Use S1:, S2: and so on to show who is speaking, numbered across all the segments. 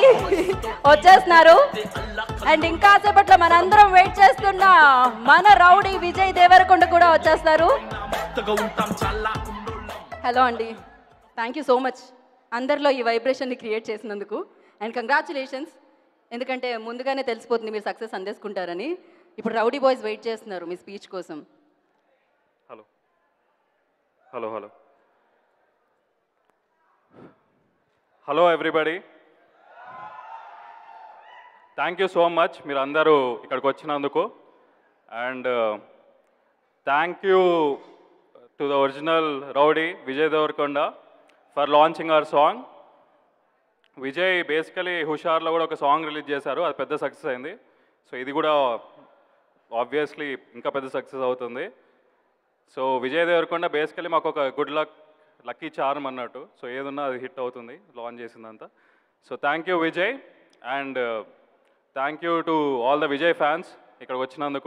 S1: వచ్చేస్తున్నారు అండ్ ఇంకా సేపట్లో మనందరం వెయిట్ చేస్తున్న మన రౌడీ విజయ్ దేవరకొండ కూడా వచ్చేస్తారు హలో అండి థ్యాంక్ యూ సో మచ్ అందరిలో ఈ వైబ్రేషన్ని క్రియేట్ చేసినందుకు అండ్ కంగ్రాచులేషన్స్ ఎందుకంటే ముందుగానే తెలిసిపోతుంది మీరు సక్సెస్ అందేసుకుంటారని ఇప్పుడు రౌడీ బాయ్స్ వెయిట్ చేస్తున్నారు మీ స్పీచ్ కోసం
S2: hello hello hello hello everybody thank you so much మీరు అందరూ ఇక్కడికి వచ్చినందుకు and thank you to the original rowdy Vijay Devarakonda for launching our song Vijay basically హుషార్లో కూడా ఒక సాంగ్ రిలీజ్ చేశారు అది పెద్ద సక్సెస్ అయింది సో ఇది కూడా ఆబ్వియస్లీ ఇంకా పెద్ద సక్సెస్ అవుతుంది సో విజయ్ దేవరకొండ బేసికలీ మాకు ఒక గుడ్ లక్ లక్కీ చార్మ్ అన్నట్టు సో ఏదున్నా అది హిట్ అవుతుంది లాంచ్ చేసిందంతా so thank you Vijay and thank you to all the Vijay fans ఇక్కడికి వచ్చినందుకు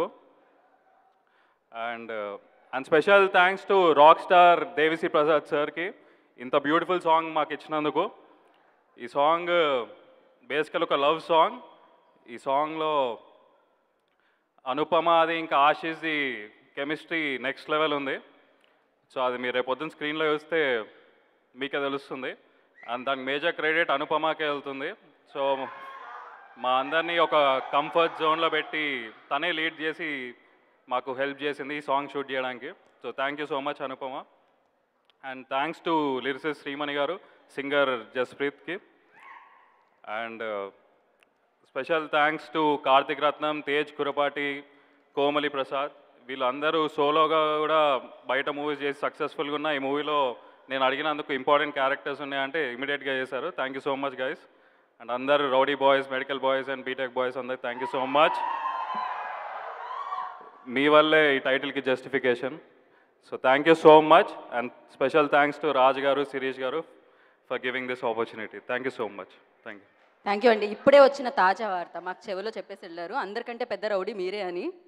S2: and and special thanks to rock star Devi Sri Prasad సార్కి ఇంత బ్యూటిఫుల్ సాంగ్ మాకు ఇచ్చినందుకు ఈ సాంగ్ బేసికల్ ఒక లవ్ సాంగ్ ఈ సాంగ్లో అనుపమ అది ఇంకా ఆశీస్ది కెమిస్ట్రీ నెక్స్ట్ లెవెల్ ఉంది సో అది మీరు రేపు పొద్దున్న స్క్రీన్లో చూస్తే మీకే తెలుస్తుంది అండ్ దానికి మేజర్ క్రెడిట్ అనుపమకే వెళ్తుంది సో మా అందరినీ ఒక కంఫర్ట్ జోన్లో పెట్టి తనే లీడ్ చేసి మాకు హెల్ప్ చేసింది ఈ సాంగ్ షూట్ చేయడానికి so thank you so much Anupama and thanks to lyricist Srimani గారు సింగర్ జస్ప్రీత్కి and special thanks to Karthik Ratnam Tej Kurapati Komali Prasad వీళ్ళందరూ సోలోగా కూడా బయట మూవీస్ చేసి సక్సెస్ఫుల్గా ఉన్న ఈ మూవీలో నేను అడిగినందుకు ఇంపార్టెంట్ క్యారెక్టర్స్ ఉన్నాయంటే ఇమీడియట్గా చేశారు thank you so much guys and అందరు rowdy boys medical boys and B Tech boys అందరికి థ్యాంక్ యూ సో మచ్ మీ వల్లే ఈ టైటిల్కి justification so thank you so much and special thanks to Raj గారు శిరీష్ గారు for giving this opportunity thank you so much thank you
S1: thank you అండి ఇప్పుడే వచ్చిన తాజా వార్త మాకు చెవిలో చెప్పేసి వెళ్ళారు అందరికంటే పెద్ద రౌడీ మీరే అని